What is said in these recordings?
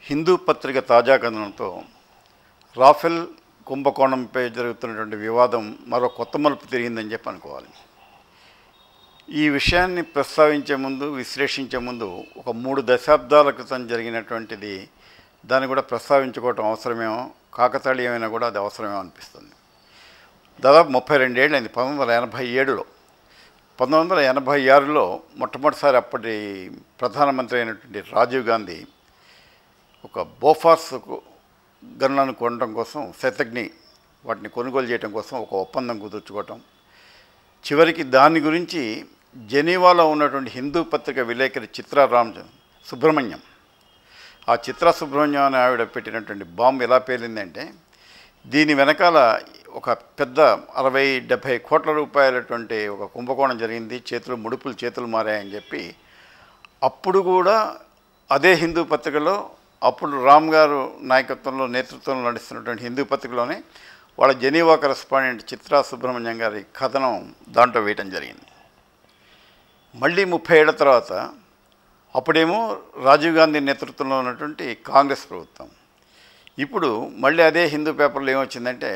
హిందూ పత్రిక తాజా కథనంతో రాఫెల్ కుంభకోణంపై జరుగుతున్నటువంటి వివాదం మరో కొత్త మలుపు తిరిగిందని చెప్పి అనుకోవాలి ఈ విషయాన్ని ప్రస్తావించే ముందు విశ్లేషించే ముందు ఒక మూడు దశాబ్దాల క్రితం జరిగినటువంటిది దాన్ని కూడా ప్రస్తావించుకోవటం అవసరమేమో కాకతాళీయమైనా కూడా అది అవసరమేమో అనిపిస్తుంది దాదాపు ముప్పై రెండేళ్ళు అయింది పంతొమ్మిది వందల ఎనభై ఏడులో పంతొమ్మిది వందల ఎనభై ఆరులో మొట్టమొదటిసారి అప్పటి ప్రధానమంత్రి అయినటువంటి రాజీవ్ గాంధీ ఒక బోఫార్స్ గన్లను కొనడం కోసం శతగ్ని వాటిని కొనుగోలు చేయడం కోసం ఒక ఒప్పందం కుదుర్చుకోవటం చివరికి దాని గురించి జెనీవాలో ఉన్నటువంటి హిందూ పత్రిక విలేకరి చిత్రా రామ్ సుబ్రహ్మణ్యం ఆ చిత్ర సుబ్రహ్మణ్యం అని ఆవిడ పెట్టినటువంటి బాంబు ఎలా పేలిందంటే దీని వెనకాల ఒక పెద్ద అరవై డెబ్భై కోట్ల రూపాయలటువంటి ఒక కుంభకోణం జరిగింది చేతులు ముడుపులు చేతులు మారాయని చెప్పి అప్పుడు కూడా అదే హిందూ పత్రికలో అప్పుడు రామ్ గారు నాయకత్వంలో నేతృత్వంలో నడుస్తున్నటువంటి హిందూ పత్రికలోనే వాళ్ళ జెనీవా కరెస్పాండెంట్ చిత్రా సుబ్రహ్మణ్యం గారి కథనం దాంట్లో వేయటం జరిగింది మళ్ళీ ముప్పై ఏళ్ల తర్వాత అప్పుడేమో రాజీవ్ గాంధీ నేతృత్వంలో ఉన్నటువంటి కాంగ్రెస్ ప్రభుత్వం ఇప్పుడు మళ్ళీ అదే హిందూ పేపర్లో ఏమొచ్చిందంటే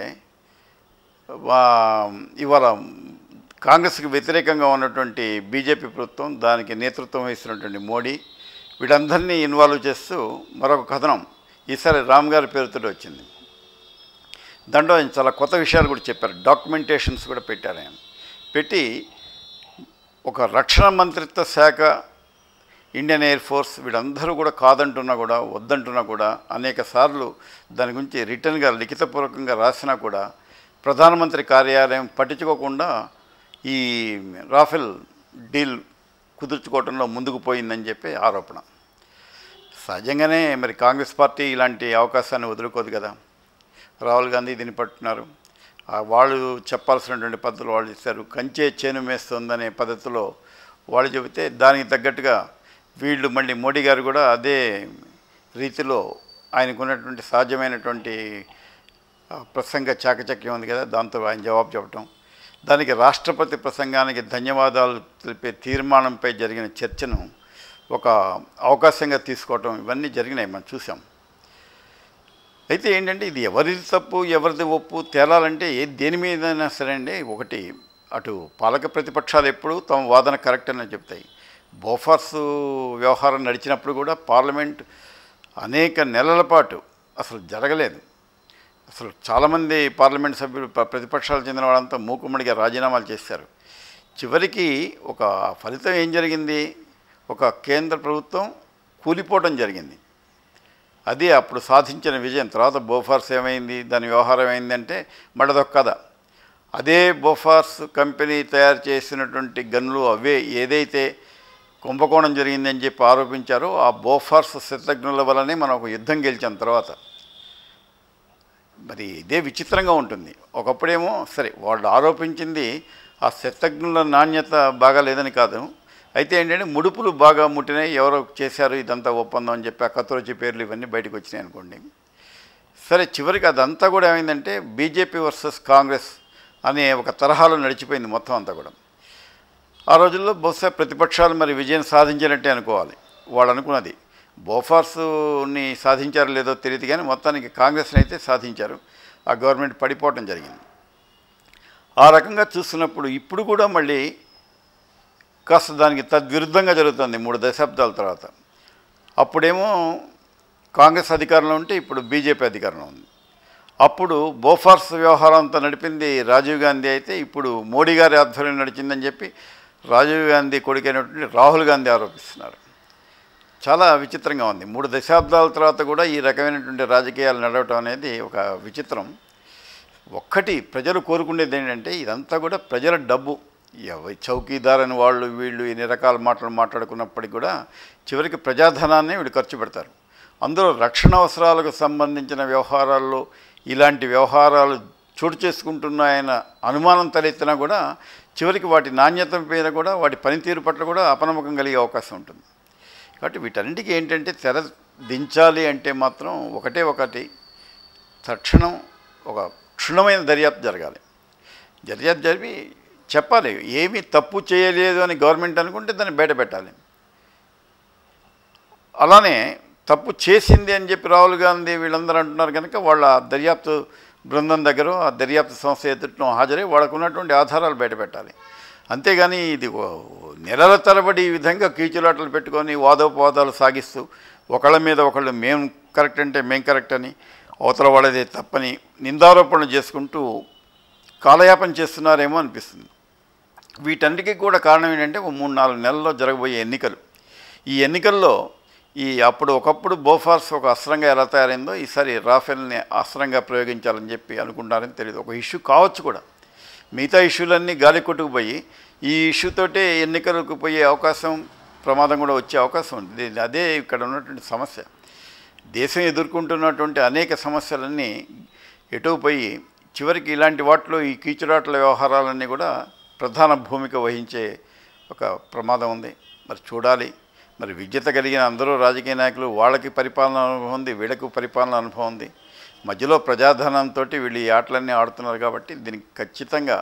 వా- ఇవాళ కాంగ్రెస్కి వ్యతిరేకంగా ఉన్నటువంటి బీజేపీ ప్రభుత్వం దానికి నేతృత్వం వహిస్తున్నటువంటి మోడీ వీళ్ళందరినీ ఇన్వాల్వ్ చేస్తూ మరొక కథనం ఈసారి రామ్ గారి పేరుతో వచ్చింది దాంట్లో ఆయన చాలా కొత్త విషయాలు కూడా చెప్పారు డాక్యుమెంటేషన్స్ కూడా పెట్టారు ఆయన పెట్టి ఒక రక్షణ మంత్రిత్వ శాఖ ఇండియన్ ఎయిర్ ఫోర్స్ వీళ్ళందరూ కూడా కాదంటున్నా కూడా వద్దంటున్నా కూడా అనేక సార్లు దాని గురించి రిటర్న్గా లిఖితపూర్వకంగా రాసినా కూడా ప్రధానమంత్రి కార్యాలయం పట్టించుకోకుండా ఈ రాఫెల్ డీల్ కుదుర్చుకోవడంలో ముందుకు పోయిందని చెప్పి ఆరోపణ సహజంగానే మరి కాంగ్రెస్ పార్టీ ఇలాంటి అవకాశాన్ని వదులుకోదు కదా రాహుల్ గాంధీ దీన్ని పట్టున్నారు ఆ వాళ్ళు చెప్పాల్సినటువంటి పద్ధతులు వాళ్ళు ఇస్తారు కంచే చేను మేస్తుందనే పద్ధతిలో వాళ్ళు చెబితే దానికి తగ్గట్టుగా వీళ్ళు మళ్ళీ మోడీ గారు కూడా అదే రీతిలో ఆయనకు ఉన్నటువంటి సహజమైనటువంటి ఆ, ప్రసంగ చాకచక్యం ఉంది కదా దాంతో ఆయన జవాబు చెప్పటం దానికి రాష్ట్రపతి ప్రసంగానికి ధన్యవాదాలు తెలిపే తీర్మానంపై జరిగిన చర్చను ఒక అవకాశంగా తీసుకోవటం ఇవన్నీ జరిగినాయి మనం చూసాం అయితే ఏంటంటే ఇది ఎవరిది తప్పు ఎవరిది ఒప్పు తేలాలంటే ఏ దేని మీదైనా సరే అండి ఒకటి అటు పాలక ప్రతిపక్షాలు ఎప్పుడు తమ వాదన కరెక్ట్ అని చెప్తాయి బోఫార్స్ వ్యవహారం నడిచినప్పుడు కూడా పార్లమెంట్ అనేక నెలల పాటు అసలు జరగలేదు అసలు చాలామంది పార్లమెంట్ సభ్యులు ప్ర- ప్రతిపక్షాలకు చెందిన వాళ్ళంతా మూకుమ్మడిగా రాజీనామాలు చేశారు చివరికి ఒక ఫలితం ఏం జరిగింది ఒక కేంద్ర ప్రభుత్వం కూలిపోవడం జరిగింది అది అప్పుడు సాధించిన విజయం తర్వాత బోఫార్స్ ఏమైంది దాని వ్యవహారం ఏమైందంటే మడదొక్క కథ అదే బోఫార్స్ కంపెనీ తయారు చేసినటువంటి గన్లు అవే ఏదైతే కుంభకోణం జరిగిందని చెప్పి ఆరోపించారో ఆ బోఫార్స్ శతజ్ఞుల వల్లనే మనం ఒక యుద్ధం గెలిచాం తర్వాత మరి ఇదే విచిత్రంగా ఉంటుంది ఒకప్పుడేమో సరే వాళ్ళు ఆరోపించింది ఆ శతజ్ఞుల నాణ్యత బాగా లేదని కాదు అయితే ఏంటంటే ముడుపులు బాగా ముట్టినాయి ఎవరో చేశారు ఇదంతా ఒప్పందం అని చెప్పి ఆ కత్తురొచ్చి పేర్లు ఇవన్నీ బయటకు వచ్చినాయి అనుకోండి సరే చివరికి అదంతా కూడా ఏమైందంటే బీజేపీ వర్సెస్ కాంగ్రెస్ అనే ఒక తరహాలో నడిచిపోయింది మొత్తం అంతా కూడా ఆ రోజుల్లో బహుశా ప్రతిపక్షాలు మరి విజయం సాధించినట్టే అనుకోవాలి వాళ్ళు అనుకున్నది బోఫార్స్ని సాధించారో లేదో తెలియదు కానీ మొత్తానికి కాంగ్రెస్ని అయితే సాధించారు ఆ గవర్నమెంట్ పడిపోవటం జరిగింది ఆ రకంగా చూస్తున్నప్పుడు ఇప్పుడు కూడా మళ్ళీ కాస్త దానికి తద్విరుద్ధంగా జరుగుతుంది మూడు దశాబ్దాల తర్వాత అప్పుడేమో కాంగ్రెస్ అధికారంలో ఉంటే ఇప్పుడు బీజేపీ అధికారంలో ఉంది అప్పుడు బోఫార్స్ వ్యవహారం అంతా నడిపింది రాజీవ్ గాంధీ అయితే ఇప్పుడు మోడీ గారి ఆధ్వర్యం నడిచిందని చెప్పి రాజీవ్ గాంధీ కొడుకైనటువంటి రాహుల్ గాంధీ ఆరోపిస్తున్నారు చాలా విచిత్రంగా ఉంది మూడు దశాబ్దాల తర్వాత కూడా ఈ రకమైనటువంటి రాజకీయాలు నడవటం అనేది ఒక విచిత్రం ఒక్కటి ప్రజలు కోరుకునేది ఏంటంటే ఇదంతా కూడా ప్రజల డబ్బు ఎవ చౌకీదార్ అని వాళ్ళు వీళ్ళు ఎన్ని రకాల మాటలు మాట్లాడుకున్నప్పటికీ కూడా చివరికి ప్రజాధనాన్ని వీళ్ళు ఖర్చు పెడతారు అందులో రక్షణ అవసరాలకు సంబంధించిన వ్యవహారాల్లో ఇలాంటి వ్యవహారాలు చోటు చేసుకుంటున్నాయన్న అనుమానం తలెత్తినా కూడా చివరికి వాటి నాణ్యత మీద కూడా వాటి పనితీరు పట్ల కూడా అపనమ్మకం కలిగే అవకాశం ఉంటుంది కాబట్టి వీటన్నిటికీ ఏంటంటే తెర దించాలి అంటే మాత్రం ఒకటే ఒకటి తక్షణం ఒక క్షుణ్ణమైన దర్యాప్తు జరగాలి దర్యాప్తు జరిపి చెప్పాలి ఏమీ తప్పు చేయలేదు అని గవర్నమెంట్ అనుకుంటే దాన్ని బయట పెట్టాలి అలానే తప్పు చేసింది అని చెప్పి రాహుల్ గాంధీ వీళ్ళందరూ అంటున్నారు కనుక వాళ్ళ దర్యాప్తు బృందం దగ్గర ఆ దర్యాప్తు సంస్థ ఎదుటిలో హాజరై వాళ్ళకు ఉన్నటువంటి ఆధారాలు బయటపెట్టాలి అంతేగాని ఇది ఓ- నెలల తరబడి ఈ విధంగా కీచులాటలు పెట్టుకొని వాదోపవాదాలు సాగిస్తూ ఒకళ్ళ మీద ఒకళ్ళు మేము కరెక్ట్ అంటే మేము కరెక్ట్ అని అవతల వాళ్ళదే తప్పని నిందారోపణలు చేసుకుంటూ కాలయాపన చేస్తున్నారేమో అనిపిస్తుంది వీటన్నిటికీ కూడా కారణం ఏంటంటే ఒక మూడు నాలుగు నెలల్లో జరగబోయే ఎన్నికలు ఈ ఎన్నికల్లో ఈ అప్పుడు ఒకప్పుడు బోఫార్స్ ఒక అస్త్రంగా ఎలా తయారైందో ఈసారి రాఫెల్ని అస్త్రంగా ప్రయోగించాలని చెప్పి అనుకుంటారని తెలియదు ఒక ఇష్యూ కావచ్చు కూడా మిగతా ఇష్యూలన్నీ గాలి కొట్టుకుపోయి ఈ ఇష్యూతోటే ఎన్నికలకు పోయే అవకాశం ప్రమాదం కూడా వచ్చే అవకాశం ఉంది ఇది- అదే ఇక్కడ ఉన్నటువంటి సమస్య దేశం ఎదుర్కొంటున్నటువంటి అనేక సమస్యలన్నీ ఎటు పోయి చివరికి ఇలాంటి వాటిలో ఈ కీచురాట్ల వ్యవహారాలన్నీ కూడా ప్రధాన భూమిక వహించే ఒక ప్రమాదం ఉంది మరి చూడాలి మరి విద్యత కలిగిన అందరూ రాజకీయ నాయకులు వాళ్ళకి పరిపాలన అనుభవం ఉంది వీళ్ళకు పరిపాలన అనుభవం ఉంది మధ్యలో ప్రజాధనంతో వీళ్ళు ఈ ఆటలన్నీ ఆడుతున్నారు కాబట్టి దీనికి ఖచ్చితంగా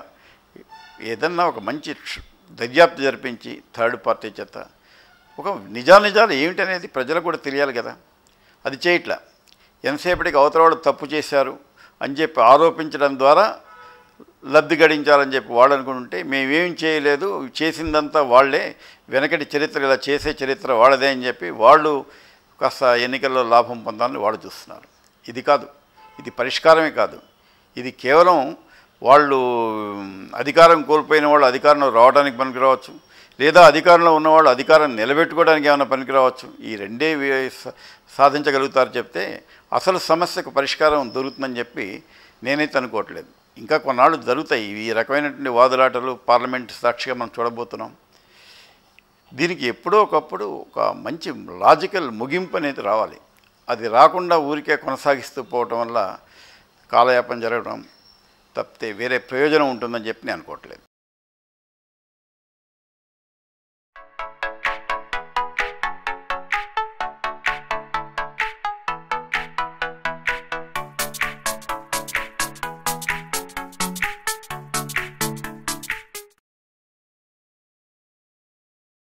ఏదన్నా ఒక మంచి క్ష- దర్యాప్తు జరిపించి థర్డ్ పార్టీ చేత ఒక నిజానిజాలు ఏమిటనేది ప్రజలకు కూడా తెలియాలి కదా అది చేయట్లా ఎంతసేపటికి అవతల వాళ్ళు తప్పు చేశారు అని చెప్పి ఆరోపించడం ద్వారా లబ్ధి గడించాలని చెప్పి వాళ్ళు అనుకుంటుంటే మేమేం చేయలేదు చేసిందంతా వాళ్ళే వెనకటి చరిత్ర ఇలా చేసే చరిత్ర వాళ్ళదే అని చెప్పి వాళ్ళు కాస్త ఎన్నికల్లో లాభం పొందాలని వాళ్ళు చూస్తున్నారు ఇది కాదు ఇది పరిష్కారమే కాదు ఇది కేవలం వాళ్ళు అధికారం కోల్పోయిన వాళ్ళు అధికారంలో రావడానికి పనికి రావచ్చు లేదా అధికారంలో ఉన్నవాళ్ళు అధికారం నిలబెట్టుకోవడానికి ఏమైనా పనికి రావచ్చు ఈ రెండే వే- స- సాధించగలుగుతారు చెప్తే అసలు సమస్యకు పరిష్కారం దొరుకుతుందని చెప్పి నేనైతే అనుకోవట్లేదు ఇంకా కొన్నాళ్ళు జరుగుతాయి ఈ రకమైనటువంటి వాదులాటలు పార్లమెంట్ సాక్షిగా మనం చూడబోతున్నాం దీనికి ఎప్పుడో ఒకప్పుడు ఒక మంచి లాజికల్ ముగింపు అనేది రావాలి అది రాకుండా ఊరికే కొనసాగిస్తూ పోవటం వల్ల కాలయాపన జరగడం తప్పితే వేరే ప్రయోజనం ఉంటుందని చెప్పి నేను అనుకోవట్లేదు